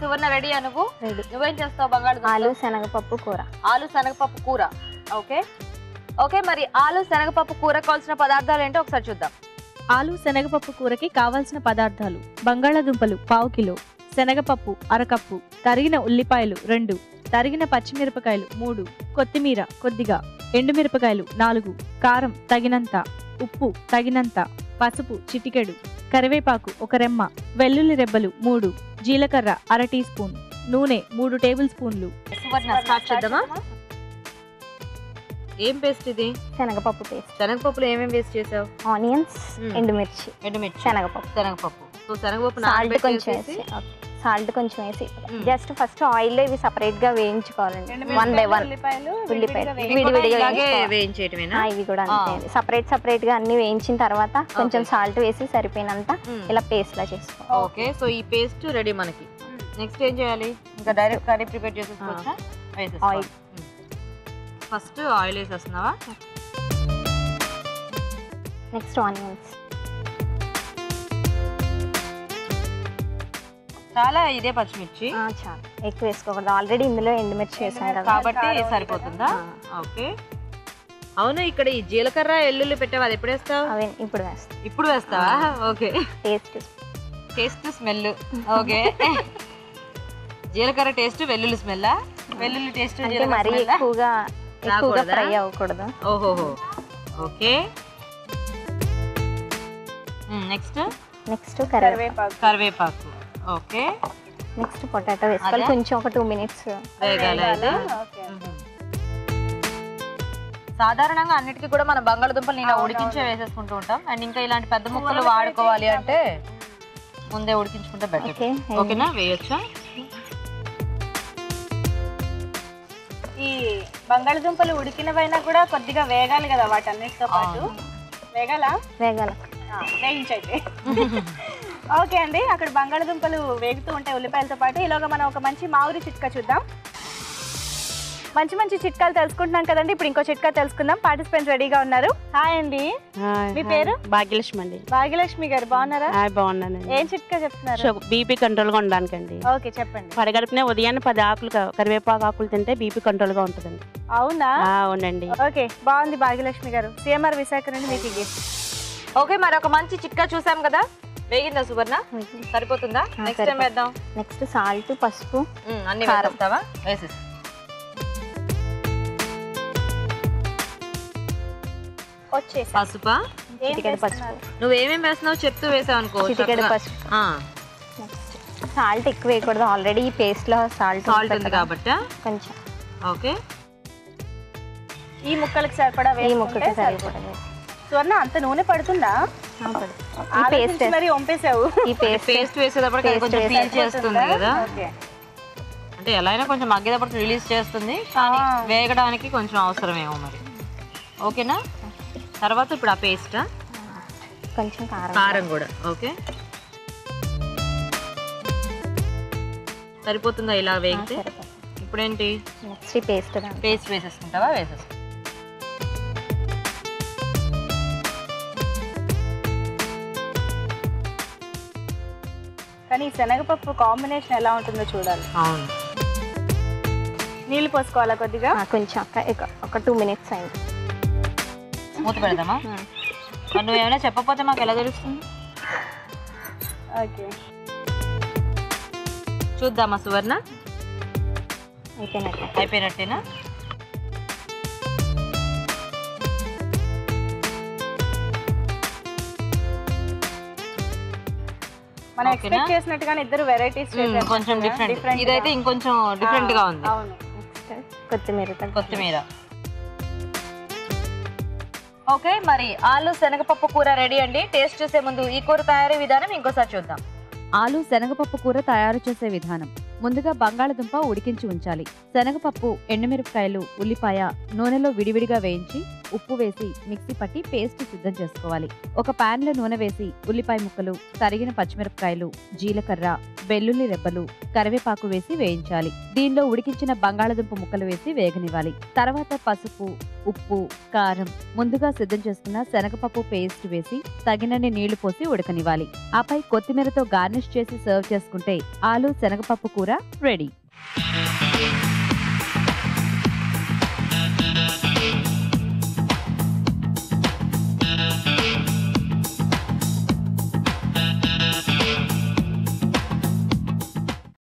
సువర్ణ రెడీయా నువ్వు రెడీ నువ్వేం చేస్తావు బంగాళదుంప ఆలు శనగపప్పు కూర ఆలు శనగపప్పు కూర ఓకే ఓకే మరి ఆలు శనగపప్పు కూర కావాల్సిన పదార్థాలు ఏంటో ఒకసారి చూద్దాం ఆలు శనగపప్పు కూరకి కావాల్సిన పదార్థాలు బంగాళాదుంపలు పావు కిలో శనగపప్పు అరకప్పు తరిగిన ఉల్లిపాయలు రెండు తరిగిన పచ్చిమిరపకాయలు మూడు కొత్తిమీర కొద్దిగా ఎండుమిరపకాయలు నాలుగు కారం తగినంత ఉప్పు తగినంత పసుపు చిటికెడు కరివేపాకు ఒక రెమ్మ వెల్లుల్లి రెబ్బలు మూడు జీలకర్ర అర టీ స్పూన్ నూనె మూడు టేబుల్ స్పూన్లు సువర్ణ స్టార్ట్ చేద్దామా ఏం పేస్ట్ ఇది శనగపప్పు పేస్ట్ శనగపప్పులో ఏమేమి వేస్ట్ చేసావు ఆనియన్స్ మ్మ్. ఎండుమిర్చి ఎండుమిర్చి శనగపప్పు శనగపప్పు సో శనగపప్పు సాల్ట్ నానబెట్టేసేసి- కొంచెం వేసి సాల్ట్ కొంచెం వేసి మ్మ్. జస్ట్ ఫస్ట్ ఆయిల్ ఇవి సపరేట్ గా వేయించుకోవాలండి వన్ బై వన్ ఉల్లిపాయలు ఉల్లిపాయలు ఇవి కూడా విడివిడిగా ఇలాగే వేయించుకోవాలి. వేయించేయటమేనా ఆ, ఇవి కూడా ఆ. అంతే సపరేట్ సపరేట్ గా అన్ని వేయించిన తర్వాత కొంచెం Okay. సాల్ట్ వేసి సరిపోయినంత మ్మ్. ఇలా పేస్ట్ లా చేసుకోవాలి ఓకే సో ఈ పేస్ట్ రెడీ మనకి నెక్స్ట్ ఏం చేయాలి ఇంకా డైరెక్ట్ కర్రీ ప్రిపేర్ చేసేసుకోవచ్చా Oil. ఫస్ట్ ఆయిల్ వేసేస్తున్నావా నెక్స్ట్ ఆనియన్స్ చాలా ఇదే పచ్చిమిర్చి చాలు ఎక్కువ వేసుకోకూడదు ఆల్రెడీ ఇందులో ఎండుమిర్చి వేసాం కదా కాబట్టి సరిపోతుందా ఓకే అవును ఇక్కడ ఈ జీలకర్ర ఎల్లుల్లి పెట్టావు అది ఎప్పుడు వేస్తావు అవి ఇప్పుడు వేస్తాం ఇప్పుడు వేస్తావా okay taste taste smell okay జీలకర్ర టేస్ట్ వెల్లుల్లి స్మెల్ వెల్లుల్లి టేస్ట్ అంటే మరీ ఎక్కువగా ఎక్కువగా రాకూడదా? ఫ్రై అవ్వకూడదు ఓహోహో ఓకే నెక్స్ట్ నెక్స్ట్ కరివేపాకు కరివేపాకు కరివేపాకు ఓకే నెక్స్ట్ పొటాటో వేసుకోవాలి అదే? కొంచెం ఒక టూ మినిట్స్ వేగాలి ఇది ఓకే మ్మ్. సాధారణంగా అన్నిటికీ కూడా మనం బంగాళదుంపలు ఇలా ఉడికించే వేసేసుకుంటూ ఉంటాం అండ్ ఇంకా ఇలాంటి పెద్ద ముక్కలు వాడుకోవాలి అంటే ముందే ఉడికించుకుంటే బెటర్ ఓకే ఓకేనా వేయొచ్చా ఈ బంగాళదుంపలు ఉడికినవైనా కూడా కొద్దిగా వేగాలి కదా వాటన్నిటితో పాటు వేగాల వేగాల వేయించైతే ఓకే అండి అక్కడ బంగాళదుంపలు వేగుతూ ఉంటాయి ఉల్లిపాయలతో పాటు ఇలాగ మనం ఒక మంచి మామిడి చిట్కా చూద్దాం మంచి మంచి చిట్కాలు తెలుసుకుంటున్నాం కదండి ఇప్పుడు ఇంకో చిట్కా తెలుసుకుందాం పార్టిసిపెంట్స్ రెడీగా ఉన్నారు హాయ్ అండి మీ పేరు భాగ్యలక్ష్మి అండి భాగ్యలక్ష్మి గారు బాగున్నారా హాయ్ బాగున్నానండి ఏం చిట్కా చెప్తున్నారు బీపీ కంట్రోల్గా ఉండడానికండి ఓకే చెప్పండి పడగడుపునే ఉదయాన్నే పది ఆకులు క- కరివేపాకు ఆకులు తింటే బీపీ కంట్రోల్గా ఉంటుందండి అవునా ఆ, అవునండి ఓకే బాగుంది భాగ్యలక్ష్మి గారు సిఎంఆర్ విశాఖ నుండి మీకు ఈ gift. ఓకే మరి ఒక మంచి చిట్కా చూసాం కదా వేగిందా సువర్ణ సరిపోతుందా ఆ, నెక్స్ట్ టైం సరిపోతుంది. వేద్దాం నెక్స్ట్ సాల్ట్ పసుపు మ్మ్, అన్ని కారం. వేసేస్తావా వేసేసి వచ్చేసా పసుపా ఏం చిటికెడు పసుపు చేస్తున్నారు? నువ్వేమేం వేస్తున్నావు చెప్తూ వేసావు అనుకో చిటికెడు చక్కగా. పసుపు ఆ, నెక్స్ట్ సాల్ట్ ఎక్కువ వేయకూడదు ఆల్రెడీ ఈ పేస్ట్ లో సాల్ట్ సాల్ట్ ఉంది కాబట్టి కొంచెం ఓకే ఈ ముక్కలకు సరిపడా ఈ వేసుకుంటే ముక్కకి సరిపోతుంది. సరిపడదు స్వర్ణ అంత నూనె పడుతుందా ఆ, పడు. ఈ ఆలోచించి పేస్ట్ మరి వంపేసావు ఈ పేస్ట్ పేస్ట్ వేసేటప్పుడు Paste కొంచెం ఫీల్ వేసేటప్పుడు చేస్తుంది కదా ఓకే అంటే ఎలా అయినా కొంచెం మగ్గేటప్పుడు రిలీజ్ చేస్తుంది కానీ ఆ. వేగడానికి కొంచెం అవసరమేమో మరి ఓకేనా తర్వాత ఇప్పుడు ఆ పేస్ట్ కొంచెం కారం కారం కూడా ఓకే సరిపోతుందా ఇలా వేగితే ఇప్పుడేంటి నెక్స్ట్ ఈ పేస్ట్ దాంట్లో పేస్ట్ వేసేసుకుంటావా వేసేసుకుంటా కానీ ఈ శనగపప్పు కాంబినేషన్ ఎలా ఉంటుందో చూడాలి అవును నీళ్ళు పోసుకోవాలా కొద్దిగా ఆ, కొంచెం ఒక- ఒక- ఒక టూ మినిట్స్ అయింది మూత పెడదామా మరి నువ్వు ఏమైనా చెప్పకపోతే మాకు ఎలా తెలుస్తుంది ఓకే చూద్దామా సువర్ణ అయిపోయినట్టు అయిపోయినట్టేనా మనం ఓకేనా? ఎక్స్పెక్ట్ చేసినట్టుగానే ఇద్దరు వెరైటీస్ మ్మ్, కొంచెం డిఫరెంట్ ఇదైతే ఇంకొంచెం డిఫరెంట్ గా ఉంది అవును నెక్స్ట్ కొత్తిమీర తగ్గ- కొత్తిమీర ఓకే మరి ఆలు శనగపప్పు కూర రెడీ అండి టేస్ట్ చూసే ముందు ఈ కూర తయారీ విధానం ఇంకోసారి చూద్దాం ఆలు శనగపప్పు కూర తయారు చేసే విధానం ముందుగా బంగాళదుంప ఉడికించి ఉంచాలి శనగపప్పు ఎండుమిరపకాయలు ఉల్లిపాయ నూనెలో విడివిడిగా వేయించి ఉప్పు వేసి మిక్సీ పట్టి పేస్ట్ సిద్ధం చేసుకోవాలి ఒక పాన్ లో నూనె వేసి ఉల్లిపాయ ముక్కలు తరిగిన పచ్చిమిరపకాయలు జీలకర్ర వెల్లుల్లి రెబ్బలు కరివేపాకు వేసి వేయించాలి దీనిలో ఉడికించిన బంగాళదుంప ముక్కలు వేసి వేగనివ్వాలి తర్వాత పసుపు ఉప్పు కారం ముందుగా సిద్ధం చేసుకున్న శనగపప్పు పేస్ట్ వేసి తగినన్ని నీళ్లు పోసి ఉడకనివ్వాలి ఆపై కొత్తిమీరతో గార్నిష్ చేసి సర్వ్ చేసుకుంటే ఆలు శనగపప్పు కూర రెడీ